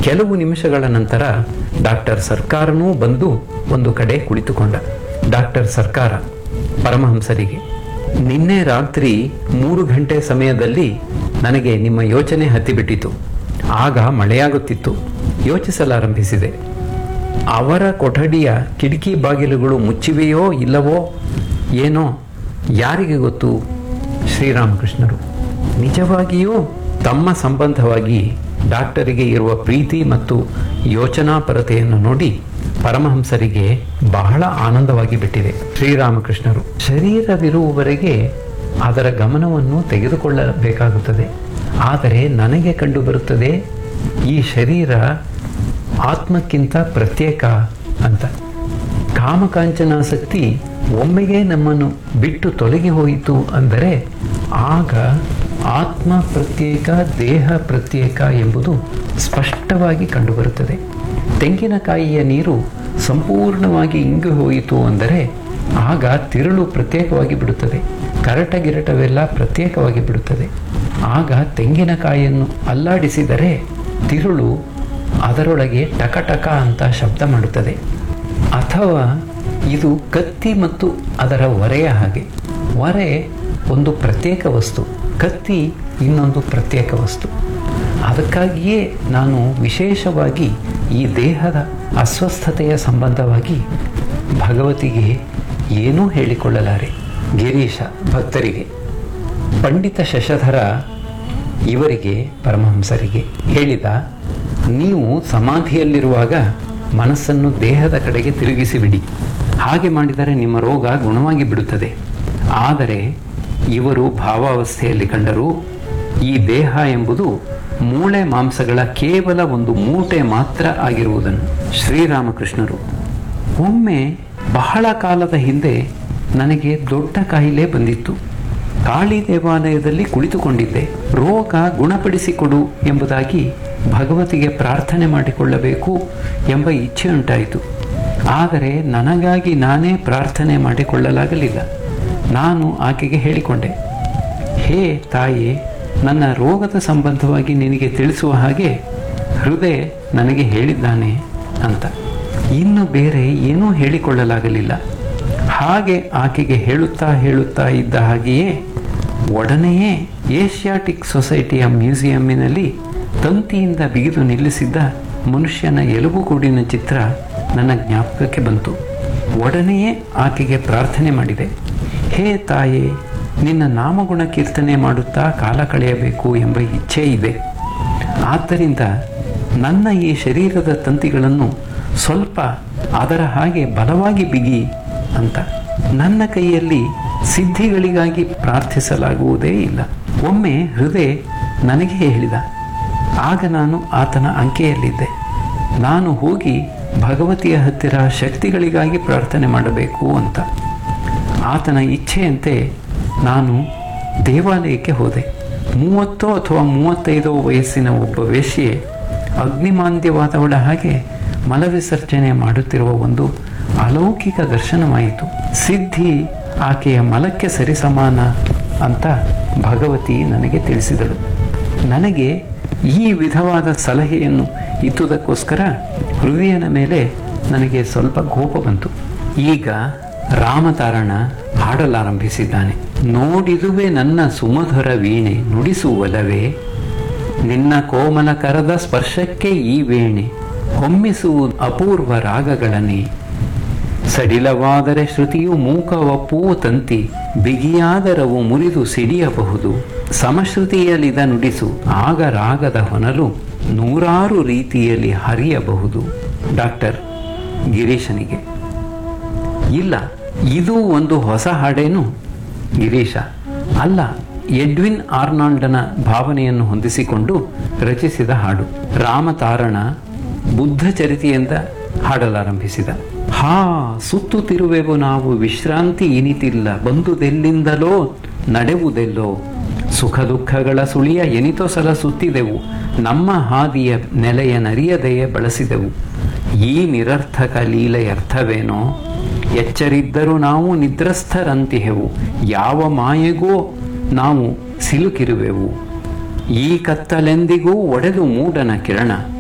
ಕೆಲವು ನಿಮಿಷಗಳ ನಂತರ ಡಾಕ್ಟರ್ ಸರ್ಕಾರನೂ ಬಂದು ಒಂದು ಕಡೆ ಕುಳಿತುಕೊಂಡ ಡಾಕ್ಟರ್ ಸರ್ಕಾರ ಪರಮಹಂಸರಿಗೆ ನಿನ್ನೆ ರಾತ್ರಿ ಮೂರು ಗಂಟೆ ಸಮಯದಲ್ಲಿ ನನಗೆ ನಿಮ್ಮ ಯೋಚನೆ ಹತ್ತಿಬಿಟ್ಟಿತು ಆಗ ಮಳೆಯಾಗುತ್ತಿತ್ತು ಯೋಚಿಸಲಾರಂಭಿಸಿದೆ ಅವರ ಕೊಠಡಿಯ ಕಿಟಕಿ ಬಾಗಿಲುಗಳು ಮುಚ್ಚಿವೆಯೋ ಇಲ್ಲವೋ ಏನೋ ಯಾರಿಗೆ ಗೊತ್ತು ಶ್ರೀರಾಮಕೃಷ್ಣರು ನಿಜವಾಗಿಯೂ ತಮ್ಮ ಸಂಬಂಧವಾಗಿ ಡಾಕ್ಟರಿಗೆ ಇರುವ ಪ್ರೀತಿ ಮತ್ತು ಯೋಚನಾಪರತೆಯನ್ನು ನೋಡಿ ಪರಮಹಂಸರಿಗೆ ಬಹಳ ಆನಂದವಾಗಿ ಬಿಟ್ಟಿದೆ ಶ್ರೀರಾಮಕೃಷ್ಣರು ಶರೀರವಿರುವವರೆಗೆ ಅದರ ಗಮನವನ್ನು ತೆಗೆದುಕೊಳ್ಳಬೇಕಾಗುತ್ತದೆ ಆದರೆ ನನಗೆ ಕಂಡುಬರುತ್ತದೆ ಈ ಶರೀರ ಆತ್ಮಕ್ಕಿಂತ ಪ್ರತ್ಯೇಕ ಅಂತ ಕಾಮಕಾಂಚನಾಸಕ್ತಿ ಒಮ್ಮೆಗೆ ನಮ್ಮನ್ನು ಬಿಟ್ಟು ತೊಲಗಿ ಹೋಯಿತು ಅಂದರೆ ಆಗ ಆತ್ಮ ಪ್ರತ್ಯೇಕ ದೇಹ ಪ್ರತ್ಯೇಕ ಎಂಬುದು ಸ್ಪಷ್ಟವಾಗಿ ಕಂಡುಬರುತ್ತದೆ ತೆಂಗಿನಕಾಯಿಯ ನೀರು ಸಂಪೂರ್ಣವಾಗಿ ಇಂಗಿ ಹೋಯಿತು ಅಂದರೆ ಆಗ ತಿರುಳು ಪ್ರತ್ಯೇಕವಾಗಿ ಬಿಡುತ್ತದೆ ಕರಟ ಗಿರಟವೆಲ್ಲ ಪ್ರತ್ಯೇಕವಾಗಿ ಬಿಡುತ್ತದೆ ಆಗ ತೆಂಗಿನಕಾಯಿಯನ್ನು ಅಲ್ಲಾಡಿಸಿದರೆ ತಿರುಳು ಅದರೊಳಗೆ ಟಕಟಕ ಅಂತ ಶಬ್ದ ಮಾಡುತ್ತದೆ ಅಥವಾ ಇದು ಕತ್ತಿ ಮತ್ತು ಅದರ ಒರೆಯ ಹಾಗೆ ಒರೆ ಒಂದು ಪ್ರತ್ಯೇಕ ವಸ್ತು ಕತ್ತಿ ಇನ್ನೊಂದು ಪ್ರತ್ಯೇಕ ವಸ್ತು ಅದಕ್ಕಾಗಿಯೇ ನಾನು ವಿಶೇಷವಾಗಿ ಈ ದೇಹದ ಅಸ್ವಸ್ಥತೆಯ ಸಂಬಂಧವಾಗಿ ಭಗವತಿಗೆ ಏನೂ ಹೇಳಿಕೊಳ್ಳಲಾರೆ ಗಿರೀಶ ಭಕ್ತರಿಗೆ ಪಂಡಿತ ಶಶಧರ ಇವರಿಗೆ ಪರಮಹಂಸರಿಗೆ ಹೇಳಿದ ನೀವು ಸಮಾಧಿಯಲ್ಲಿರುವಾಗ ಮನಸ್ಸನ್ನು ದೇಹದ ಕಡೆಗೆ ತಿರುಗಿಸಿಬಿಡಿ ಹಾಗೆ ಮಾಡಿದರೆ ನಿಮ್ಮ ರೋಗ ಗುಣವಾಗಿ ಬಿಡುತ್ತದೆ ಆದರೆ ಇವರು ಭಾವಾವಸ್ಥೆಯಲ್ಲಿ ಕಂಡರು ಈ ದೇಹ ಎಂಬುದು ಮೂಳೆ ಮಾಂಸಗಳ ಕೇವಲ ಒಂದು ಮೂಟೆ ಮಾತ್ರ ಆಗಿರುವುದನ್ನು ಶ್ರೀರಾಮಕೃಷ್ಣರು ಒಮ್ಮೆ ಬಹಳ ಕಾಲದ ಹಿಂದೆ ನನಗೆ ದೊಡ್ಡ ಕಾಯಿಲೆ ಬಂದಿತ್ತು ಕಾಳಿ ದೇವಾಲಯದಲ್ಲಿ ಕುಳಿತುಕೊಂಡಿದ್ದೆ ರೋಗ ಗುಣಪಡಿಸಿಕೊಡು ಎಂಬುದಾಗಿ ಭಗವತಿಗೆ ಪ್ರಾರ್ಥನೆ ಮಾಡಿಕೊಳ್ಳಬೇಕು ಎಂಬ ಇಚ್ಛೆ ಉಂಟಾಯಿತು ಆದರೆ ನನಗಾಗಿ ನಾನೇ ಪ್ರಾರ್ಥನೆ ಮಾಡಿಕೊಳ್ಳಲಾಗಲಿಲ್ಲ ನಾನು ಆಕೆಗೆ ಹೇಳಿಕೊಂಡೆ ಹೇ ತಾಯಿ ನನ್ನ ರೋಗದ ಸಂಬಂಧವಾಗಿ ನಿನಗೆ ತಿಳಿಸುವ ಹಾಗೆ ಹೃದಯ ನನಗೆ ಹೇಳಿದ್ದಾನೆ ಅಂತ ಇನ್ನು ಬೇರೆ ಏನೂ ಹೇಳಿಕೊಳ್ಳಲಾಗಲಿಲ್ಲ ಹಾಗೆ ಆಕೆಗೆ ಹೇಳುತ್ತಾ ಹೇಳುತ್ತಾ ಇದ್ದ ಹಾಗೆಯೇ ಒಡನೆಯೇ ಏಷ್ಯಾಟಿಕ್ ಸೊಸೈಟಿಯ ಮ್ಯೂಸಿಯಂನಲ್ಲಿ ತಂತಿಯಿಂದ ಬಿಗಿದು ನಿಲ್ಲಿಸಿದ್ದ ಮನುಷ್ಯನ ಎಲುಬುಗೂಡಿನ ಚಿತ್ರ ನನ್ನ ಜ್ಞಾಪಕಕ್ಕೆ ಬಂತು ಒಡನೆಯೇ ಆಕೆಗೆ ಪ್ರಾರ್ಥನೆ ಮಾಡಿದೆ ಹೇ ತಾಯೇ ನಿನ್ನ ನಾಮಗುಣ ಕೀರ್ತನೆ ಮಾಡುತ್ತಾ ಕಾಲ ಕಳೆಯಬೇಕು ಎಂಬ ಇಚ್ಛೆ ಇದೆ ಆದ್ದರಿಂದ ನನ್ನ ಈ ಶರೀರದ ತಂತಿಗಳನ್ನು ಸ್ವಲ್ಪ ಅದರ ಹಾಗೆ ಬಲವಾಗಿ ಬಿಗಿ ಅಂತ ನನ್ನ ಕೈಯಲ್ಲಿ ಸಿದ್ಧಿಗಳಿಗಾಗಿ ಪ್ರಾರ್ಥಿಸಲಾಗುವುದೇ ಇಲ್ಲ ಒಮ್ಮೆ ಹೃದಯ ನನಗೆ ಹೇಳಿದ ಆಗ ನಾನು ಆತನ ಅಂಕೆಯಲ್ಲಿದ್ದೆ ನಾನು ಹೋಗಿ ಭಗವತಿಯ ಹತ್ತಿರ ಶಕ್ತಿಗಳಿಗಾಗಿ ಪ್ರಾರ್ಥನೆ ಮಾಡಬೇಕು ಅಂತ ಆತನ ಇಚ್ಛೆಯಂತೆ ನಾನು ದೇವಾಲಯಕ್ಕೆ ಹೋದೆ ಮೂವತ್ತೋ ಅಥವಾ ಮೂವತ್ತೈದೋ ವಯಸ್ಸಿನ ಒಬ್ಬ ವೇಶ್ಯೆ ಅಗ್ನಿಮಾಂದ್ಯವಾದವಳ ಹಾಗೆ ಮಲವಿಸರ್ಜನೆ ಮಾಡುತ್ತಿರುವ ಒಂದು ಅಲೌಕಿಕ ದರ್ಶನವಾಯಿತು ಸಿದ್ಧಿ ಆಕೆಯ ಮಲಕ್ಕೆ ಸರಿಸಮಾನ ಅಂತ ಭಗವತಿ ನನಗೆ ತಿಳಿಸಿದಳು ನನಗೆ ಈ ವಿಧವಾದ ಸಲಹೆಯನ್ನು ಇತ್ತುದಕ್ಕೋಸ್ಕರ ಹೃದಯನ ಮೇಲೆ ನನಗೆ ಸ್ವಲ್ಪ ಕೋಪ ಬಂತು ಈಗ ರಾಮತಾರಣ ಹಾಡಲಾರಂಭಿಸಿದ್ದಾನೆ ನೋಡಿದುವೆ ನನ್ನ ಸುಮಧುರ ವೀಣೆ ನುಡಿಸುವಲವೇ ನಿನ್ನ ಕೋಮಲ ಕರದ ಸ್ಪರ್ಶಕ್ಕೆ ಈ ವೇಣೆ ಹೊಮ್ಮಿಸುವುದು ಅಪೂರ್ವ ರಾಗಗಳನ್ನೇ ಸಡಿಲವಾದರೆ ಶ್ರುತಿಯು ಮೂಕವಪ್ಪೂ ತಂತಿ ಬಿಗಿಯಾದರವು ಮುರಿದು ಸಿಡಿಯಬಹುದು ಸಮಶ್ರುತಿಯಲ್ಲಿದ ನುಡಿಸು ಆಗ ರಾಗದ ಹೊನಲು ನೂರಾರು ರೀತಿಯಲ್ಲಿ ಹರಿಯಬಹುದು ಡಾಕ್ಟರ್ ಗಿರೀಶನಿಗೆ ಇಲ್ಲ ಇದು ಒಂದು ಹೊಸ ಹಾಡೇನು ಗಿರೀಶ ಅಲ್ಲ ಎಡ್ವಿನ್ ಆರ್ನಾಲ್ಡನ ಭಾವನೆಯನ್ನು ಹೊಂದಿಸಿಕೊಂಡು ರಚಿಸಿದ ಹಾಡು ರಾಮತಾರಣ ಬುದ್ಧ ಚರಿತೆಯಿಂದ ಹಾಡಲಾರಂಭಿಸಿದ ಹಾ ಸುತ್ತುತ್ತಿರುವೆವು ನಾವು ವಿಶ್ರಾಂತಿ ಇನಿತಿಲ್ಲ ಬಂದುದೆಲ್ಲಿಂದಲೋ ನಡೆವುದೆಲ್ಲೋ ಸುಖ ದುಃಖಗಳ ಸುಳಿಯ ಎನಿತೋ ಸಲ ಸುತ್ತಿದೆವು ನಮ್ಮ ಹಾದಿಯ ನೆಲೆಯ ನರಿಯದೆಯೇ ಬಳಸಿದೆವು ಈ ನಿರರ್ಥಕ ಲೀಲೆಯರ್ಥವೇನೋ ಎಚ್ಚರಿದ್ದರೂ ನಾವು ನಿದ್ರಸ್ಥರಂತಿಹೆವು ಯಾವ ಮಾಯೆಗೂ ನಾವು ಸಿಲುಕಿರುವೆವು ಈ ಕತ್ತಲೆಂದಿಗೂ ಒಡೆದು ಮೂಡನ ಕಿರಣ